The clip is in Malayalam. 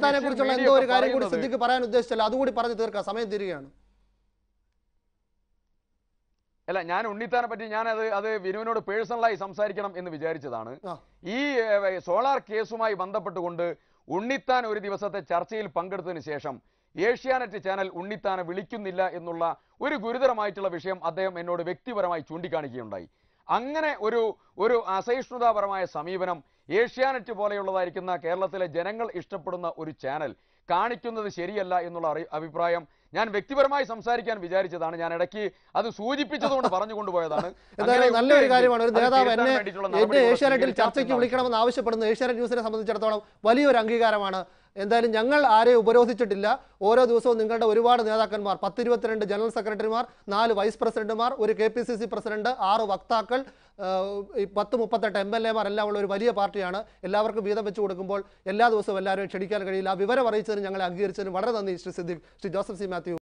ഉണ്ണിത്താനെ കുറിച്ചുള്ള മീഡിയ എന്തോ ഒരു ഒക്കെ കാര്യം കൂടി പറയുന്നത് സിദ്ദിഖ് പറയാൻ ഉദ്ദേശിച്ചല്ലോ അതുകൂടി പറഞ്ഞു തീർക്കാം സമയം തീരുകയാണ് അല്ല ഞാൻ ഉണ്ണിത്താനെ പറ്റി ഞാൻ അത് അത് വിനുവിനോട് പേഴ്സണലായി സംസാരിക്കണം എന്ന് വിചാരിച്ചതാണ് ആ. ഈ ഏഹ്, സോളാർ കേസുമായി ബന്ധപ്പെട്ടുകൊണ്ട് ഉണ്ണിത്താൻ ഒരു ദിവസത്തെ ചർച്ചയിൽ പങ്കെടുത്തതിന് ശേഷം ഏഷ്യാനെറ്റ് ചാനൽ ഉണ്ണിത്താനെ വിളിക്കുന്നില്ല എന്നുള്ള ഒരു ഗുരുതരമായിട്ടുള്ള വിഷയം അദ്ദേഹം എന്നോട് വ്യക്തിപരമായി ചൂണ്ടിക്കാണിക്കുകയുണ്ടായി അങ്ങനെ ഒരു ഒരു അസഹിഷ്ണുതാപരമായ സമീപനം ഏഷ്യാനെറ്റ് പോലെയുള്ളതായിരിക്കുന്ന കേരളത്തിലെ ജനങ്ങൾ ഇഷ്ടപ്പെടുന്ന ഒരു ചാനൽ കാണിക്കുന്നത് ശരിയല്ല എന്നുള്ള അറി- അഭിപ്രായം ഞാൻ വ്യക്തിപരമായി സംസാരിക്കാൻ വിചാരിച്ചതാണ് ഞാൻ ഇടയ്ക്ക് അത് സൂചിപ്പിച്ചതുകൊണ്ട് പറഞ്ഞു കൊണ്ടുപോയതാണ് എന്തായാലും നല്ലൊരു കാര്യമാണ് ഒരു നേതാവ് എന്നെ എന്നെ എന്നെ ഏഷ്യാനെറ്റിൽ ചർച്ചയ്ക്ക് വിളിക്കണമെന്ന് ആവശ്യപ്പെടുന്നത് ഏഷ്യാനെറ്റ് ന്യൂസിനെ സംബന്ധിച്ചിടത്തോളം വലിയൊരു അംഗീകാരമാണ് എന്തായാലും ഞങ്ങൾ ആരെയും ഉപരോധിച്ചിട്ടില്ല ഓരോ ദിവസവും നിങ്ങളുടെ ഒരുപാട് നേതാക്കന്മാർ പത്തിരുപത്തിരണ്ട് ജനറൽ സെക്രട്ടറിമാർ നാല് വൈസ് പ്രസിഡന്റുമാർ ഒരു K P C C president ആറ് വക്താക്കൾ ആ, ഈ പത്ത് മുപ്പത്തെട്ട് എം എൽ എമാർ എല്ലാം ഉള്ള ഒരു വലിയ പാർട്ടിയാണ് എല്ലാവർക്കും വീതം വെച്ച് കൊടുക്കുമ്പോൾ എല്ലാ ദിവസവും എല്ലാവരും ക്ഷണിക്കാൻ കഴിയില്ല ആ വിവരം അറിയിച്ചതിന് ഞങ്ങളെ അംഗീകരിച്ചതിന് വളരെ നന്ദി ശ്രീ സിദ്ദിഖ് ശ്രീ ജോസഫ് സി മാത്യു